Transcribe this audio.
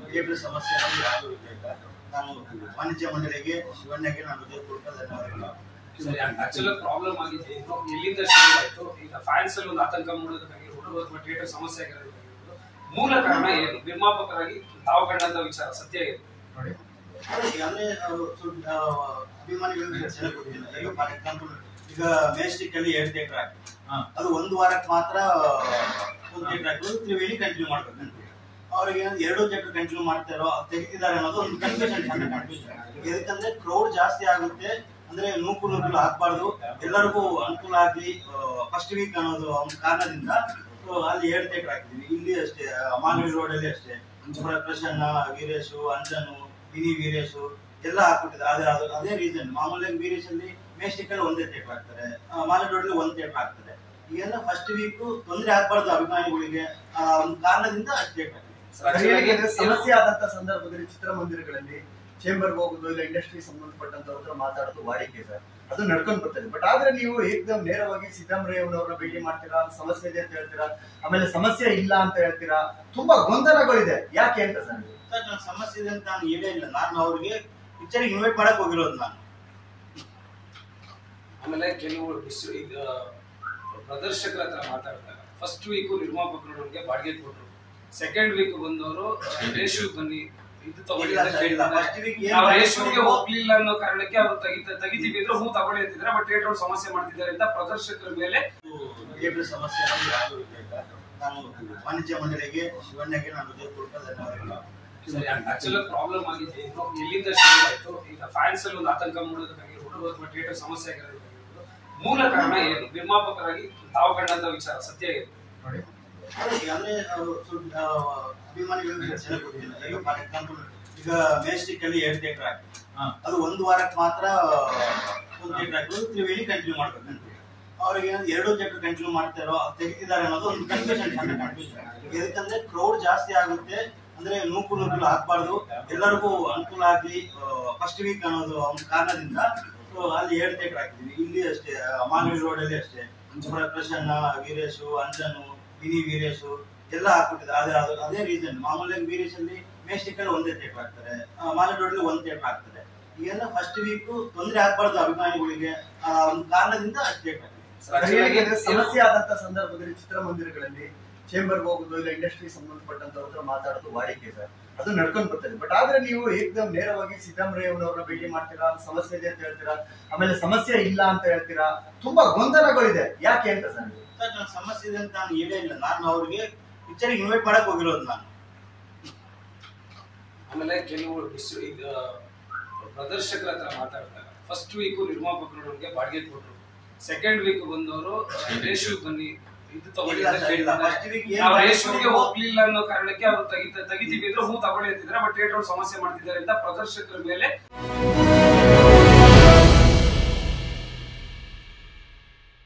Theatre ಸಮಸ್ಯೆ ಅನ್ನೋದು ಯಾರಿಗೂ ಇರಲಿಲ್ಲ ನಾನು ವಾಣಿಜ್ಯ ಮಂಡಳಿಗೆ ಶಿವಣ್ಣಗೆ ನಾನು ಹೃದಯಪೂರ್ವಕ ಧನ್ಯವಾದಗಳು ಸರಿ ಆಕ್ಚುಲ್ ಪ್ರಾಬ್ಲಮ್ ಆಗಿದೆ ಇದು ಎಲ್ಲಿಂದ ಶುರು ಆಯ್ತು ಈಗ ಫ್ಯಾನ್ಸ್ ಅಲ್ಲಿ ಒಂದು ಆತಂಕ ಮೂಡೋದಕ್ಕಾಗಿರ್ಬೋದು ಅಥವಾ ಥಿಯೇಟರ್ ಸಮಸ್ಯೆ ಆಗಿರೋದಕ್ಕಾಗಿರ್ಬೋದು ಮೂಲ ಕಾರಣ ಏನು ನಿರ್ಮಾಪಕರಾಗಿ ತಾವು ಕಂಡಂತ ವಿಚಾರ ಸತ್ಯ ಏನು ನೋಡಿ ಅದೇ ಈಗ ಅಂದ್ರೆ ಅವ್ರು ಸ್ವಲ್ಪ, ಆ, ಅಭಿಮಾನಿಗಳಿಗೆ ಜನ ಗೊತ್ತಿಲ್ಲ ಈಗ ಫಾರ್ ಎಕ್ಸಾಂಪಲ್ ಈಗ ಮೇಸ್ಟಿಕ್ ಅಲ್ಲಿ ಎರಡು ಥಿಯೇಟರ್ ಹಾಕಿ ಅದು ಒಂದು ವಾರಕ್ಕೆ ಮಾತ್ರ ಒಂದು ಥಿಯೇಟರ್ ಹಾಕಿದ್ರು ತ್ರಿವೇಣಿ ಕಂಟಿನ್ಯೂ ಮಾಡ್ಬೇಕು ಅವ್ರಿಗೆ ಎರಡು ಥಿಯೇಟರ್ ಕಂಟಿನ್ಯೂ ಮಾಡ್ತಾರೋ ತೆಗಿತಿದ್ದಾರೆ ಅನ್ನೋದು ಒಂದು ಕನ್ಫ್ಯೂಷನ್ ಸಣ್ಣ ಕನ್ಫ್ಯೂಷನ್ ಯಾಕಂದ್ರೆ ಕ್ರೌಡ್ ಜಾಸ್ತಿ ಆಗುತ್ತೆ ಅಂದ್ರೆ ನೂಕು ನೂಕಲು ಹಾಕ್ಬಾರ್ದು ಎಲ್ಲರಿಗೂ ಅನುಕೂಲ ಆಗ್ಲಿ ಫಸ್ಟ್ ವೀಕ್ ಅನ್ನೋದು ಒಂದು ಕಾರಣದಿಂದ ಆ, ಅಲ್ಲಿ ಎರಡು ಥಿಯೇಟರ್ ಹಾಕಿದ್ವಿ ಇಲ್ಲಿ ಅಷ್ಟೇ ಮಾಗಡಿ ರೋಡ್ ಅಲ್ಲಿ ಅಷ್ಟೇ ಪ್ರ- ಪ್ರಸನ್ನ ವೀರೇಶು ಅಂಜನು ವಿನಿ ವೀರೇಶು ಎಲ್ಲ ಹಾಕ್ಬಿಟ್ಟಿದೆ ಅದೇ ಅದು ಅದೇ ರೀಸನ್ ಮಾಮೂಲಿ ವೀರೇಶ್ ಅಲ್ಲಿ ಮೇಸ್ಟಿಕ್ ಅಲ್ಲಿ ಒಂದೇ ಥಿಯೇಟರ್ ಹಾಕ್ತಾರೆ ಆ, ಮಾಗಡಿ ರೋಡ್ ಅಲ್ಲಿ ಒಂದ್ ಥಿಯೇಟರ್ ಹಾಕ್ತಾರೆ ಈಗೆಲ್ಲ ಫಸ್ಟ್ ವೀಕ್ ತೊಂದರೆ ಆಗ್ಬಾರ್ದು ಅಭಿಮಾನಿಗಳಿಗೆ ಆ ಒಂದು ಕಾರಣದಿಂದ ಅಷ್ಟೇ ಹಾಕಿದ್ವಿ ಸರಿಯಾಗಿ ಅಂದ್ರೆ ಸಮಸ್ಯೆ ಆದಂತ ಸಂದರ್ಭದಲ್ಲಿ ಚಿತ್ರಮಂದಿರಗಳಲ್ಲಿ ಚೇಂಬರ್ ಹೋಗುದು ಇಲ್ಲ ಇಂಡಸ್ಟ್ರಿ ಸಂಬಂಧಪಟ್ಟಂತವ್ರ ಹತ್ರ ಮಾತಾಡೋದು ವಾಡಿಕೆ ಸರ್ ಅದು ನಡ್ಕೊಂಡ್ ಬರ್ತದೆ ಬಟ್ ಆದ್ರೆ ನೀವು ಏಕದಮ್ ನೇರವಾಗಿ ಸಿದ್ದರಾಮಯ್ಯನವ್ರನ್ನ ಭೇಟಿ ಮಾಡ್ತೀರಾ ಸಮಸ್ಯೆ ಇದೆ ಅಂತ ಹೇಳ್ತೀರಾ ಆಮೇಲೆ ಸಮಸ್ಯೆ ಇಲ್ಲ ಅಂತ ಹೇಳ್ತೀರಾ ತುಂಬಾ ಗೊಂದಲಗಳಿದೆ ಯಾಕೆ ಅಂತ ಸರ್ ನೀವು? ಸರ್ ನನ್ನ ಸಮಸ್ಯೆ ಇದೆ ಅಂತ ನಾನು ಹೇಳೇ ಇಲ್ಲ ನಾನು ಅವ್ರಿಗೆ ಪಿಕ್ಚರ್ ಇನ್ವೈಟ್ ಮಾಡಕ್ ಹೋಗಿರೋದು ನಾನು ಆಮೇಲೆ ಕೆಲವು ಡಿಸ್- ಈಗ ಪ್ರದರ್ಶಕರ ಹತ್ರ ಮಾತಾಡಿದಾಗ ಫಸ್ಟ್ ವೀಕ್ ನಿರ್ಮಾಪಕರು ನಮಗೆ ಬಾಡಿಗೆ ಕೊಟ್ರು ಸೆಕೆಂಡ್ ವೀಕ್ ಬಂದವರು ರೇಷು ಬನ್ನಿ ಇದು ತಗೊಳ್ಳಿ ಇಲ್ಲ ಅಂತ ಸರ್, ಇಲ್ಲ. ಕೇಳ್ತಿದ್ದಾರೆ. First week ಏನ್ ನಾವು ಬಾಡಿಗೆ ರೇಷನ್ಗೆ ಕೊಟ್ರು? ಹೋಗ್ಲಿಲ್ಲ ಅನ್ನೋ ಕಾರಣಕ್ಕೆ ಅವ್ರು ತೆಗಿತ ತೆಗಿತೀವಿ ಅಂದ್ರೆ ಹೂ ತಗೊಳ್ಳಿ ಅಂತಿದ್ದಾರೆ ಬಟ್ ಥಿಯೇಟರ್ ಸಮಸ್ಯೆ ಮಾಡ್ತಿದ್ದಾರೆ ಅಂತ ಪ್ರದರ್ಶಕರ ಮೇಲೆ ಥಿಯೇಟರ್ ಸಮಸ್ಯೆ ಅನ್ನೋದು ಯಾರಿಗೂ ಇರಲಿಲ್ಲ ನಾನು ವಾಣಿಜ್ಯ ಮಂಡಳಿಗೆ ಶಿವಣ್ಣಗೆ ನಾನು ಹೃದಯಪೂರ್ವಕ ಧನ್ಯವಾದಗಳು ಸರಿ ಆಕ್ಚುಲ್ ಪ್ರಾಬ್ಲಮ್ ಆಗಿದೆ ಇದು ಎಲ್ಲಿಂದ ಶುರು ಆಯ್ತು ಈಗ ಫ್ಯಾನ್ಸ್ ಅಲ್ಲಿ ಒಂದು ಆತಂಕ ಮೂಡೋದಕ್ಕಾಗಿರ್ಬೋದು ಅಥವಾ ಥಿಯೇಟರ್ ಸಮಸ್ಯೆ ಆಗಿರೋದಕ್ಕಾಗಿರ್ಬೋದು ಮೂಲ ಕಾರಣ ಏನು ನಿರ್ಮಾಪಕರಾಗಿ ತಾವು ಕಂಡಂತ ವಿಚಾರ ಸತ್ಯ ಏನು ನೋಡಿ ಅದೇ ಈಗ ಅಂದ್ರೆ ಅವ್ರು ಸ್ವಲ್ಪ, ಆ, ಅಭಿಮಾನಿಗಳಿಗೆ ಜನ ಗೊತ್ತಿಲ್ಲ ಈಗ ಫಾರ್ ಎಕ್ಸಾಂಪಲ್ ಈಗ ಮೇಸ್ಟಿಕ್ ಅಲ್ಲಿ ಎರಡು ಥಿಯೇಟರ್ ಹಾಕಿ ಅದು ಒಂದು ವಾರಕ್ಕೆ ಮಾತ್ರ ಒಂದು ಥಿಯೇಟರ್ ಹಾಕಿದ್ರು ತ್ರಿವೇಣಿ ಕಂಟಿನ್ಯೂ ಮಾಡ್ಬೇಕು ಅವ್ರಿಗೆ ಎರಡು ಥಿಯೇಟರ್ ಕಂಟಿನ್ಯೂ ಮಾಡ್ತಾರೋ ತೆಗಿತಿದ್ದಾರೆ ಅನ್ನೋದು ಒಂದು ಕನ್ಫ್ಯೂಷನ್ ಸಣ್ಣ ಕನ್ಫ್ಯೂಷನ್ ಯಾಕಂದ್ರೆ ಕ್ರೌಡ್ ಜಾಸ್ತಿ ಆಗುತ್ತೆ ಅಂದ್ರೆ ನೂಕು ನೂಕಲು ಹಾಕ್ಬಾರ್ದು ಎಲ್ಲರಿಗೂ ಅನುಕೂಲ ಆಗ್ಲಿ ಫಸ್ಟ್ ವೀಕ್ ಅನ್ನೋದು ಒಂದು ಕಾರಣದಿಂದ ಆ, ಅಲ್ಲಿ ಎರಡು ಥಿಯೇಟರ್ ಹಾಕಿದ್ವಿ ಇಲ್ಲಿ ಅಷ್ಟೇ ಮಾಗಡಿ ರೋಡ್ ಅಲ್ಲಿ ಅಷ್ಟೇ ಪ್ರ- ಪ್ರಸನ್ನ ವೀರೇಶು ಅಂಜನು ವಿನಿ ವೀರೇಶು ಎಲ್ಲ ಹಾಕ್ಬಿಟ್ಟಿದೆ ಅದೇ ಅದು ಅದೇ ರೀಸನ್ ಮಾಮೂಲಿ ವೀರೇಶ್ ಅಲ್ಲಿ ಮೇಸ್ಟಿಕ್ ಅಲ್ಲಿ ಒಂದೇ ಥಿಯೇಟರ್ ಹಾಕ್ತಾರೆ ಆ, ಮಾಗಡಿ ರೋಡ್ ಅಲ್ಲಿ ಒಂದ್ ಥಿಯೇಟರ್ ಹಾಕ್ತಾರೆ ಈಗೆಲ್ಲ ಫಸ್ಟ್ ವೀಕ್ ತೊಂದರೆ ಆಗ್ಬಾರ್ದು ಅಭಿಮಾನಿಗಳಿಗೆ ಆ ಒಂದು ಕಾರಣದಿಂದ ಅಷ್ಟೇ ಹಾಕಿದ್ವಿ ಸರಿಯಾಗಿ ಅಂದ್ರೆ ಸಮಸ್ಯೆ ಆದಂತ ಸಂದರ್ಭದಲ್ಲಿ ಚಿತ್ರಮಂದಿರಗಳಲ್ಲಿ ಚೇಂಬರ್ ಹೋಗುದು ಇಲ್ಲ ಇಂಡಸ್ಟ್ರಿ ಸಂಬಂಧಪಟ್ಟಂತವ್ರ ಹತ್ರ ಮಾತಾಡೋದು ವಾಡಿಕೆ ಸರ್ ಅದು ನಡ್ಕೊಂಡ್ ಬರ್ತದೆ ಬಟ್ ಆದ್ರೆ ನೀವು ಏಕದಮ್ ನೇರವಾಗಿ ಸಿದ್ದರಾಮಯ್ಯನವ್ರನ್ನ ಭೇಟಿ ಮಾಡ್ತೀರಾ ಸಮಸ್ಯೆ ಇದೆ ಅಂತ ಹೇಳ್ತೀರಾ ಆಮೇಲೆ ಸಮಸ್ಯೆ ಇಲ್ಲ ಅಂತ ಹೇಳ್ತೀರಾ ತುಂಬಾ ಗೊಂದಲಗಳಿದೆ ಯಾಕೆ ಅಂತ ಸರ್ ನೀವು? ಸರ್ ನನ್ನ ಸಮಸ್ಯೆ ಇದೆ ಅಂತ ನಾನು ಹೇಳೇ ಇಲ್ಲ ನಾನು ಅವ್ರಿಗೆ ಪಿಕ್ಚರ್ ಇನ್ವೈಟ್ ಮಾಡಕ್ ಹೋಗಿರೋದು ನಾನು ಆಮೇಲೆ ಕೆಲವು ಡಿಸ್- ಈಗ ಪ್ರದರ್ಶಕರ ಹತ್ರ ಮಾತಾಡಿದಾಗ ಫಸ್ಟ್ ವೀಕ್ ನಿರ್ಮಾಪಕರು ನಮಗೆ ಬಾಡಿಗೆ ಕೊಟ್ರು ಸೆಕೆಂಡ್ ವೀಕ್ ಬಂದವರು ರೇಷು ಬನ್ನಿ ಇದು ತಗೊಳ್ಳಿ ಇಲ್ಲ ಅಂತ ಸರ್, ಇಲ್ಲ. ಕೇಳ್ತಿದ್ದಾರೆ. First week ಏನ್ ನಾವು ಬಾಡಿಗೆ ರೇಷನ್ಗೆ ಕೊಟ್ರು? ಹೋಗ್ಲಿಲ್ಲ ಅನ್ನೋ ಕಾರಣಕ್ಕೆ ಅವ್ರು ತೆಗಿತ ತೆಗಿತೀವಿ ಅಂದ್ರೆ ಹೂ ತಗೊಳ್ಳಿ ಅಂತಿದ್ದಾರೆ ಬಟ್ ಥಿಯೇಟರ್ ಸಮಸ್ಯೆ ಮಾಡ್ತಿದ್ದಾರೆ ಅಂತ ಪ್ರದರ್ಶಕರ ಮೇಲೆ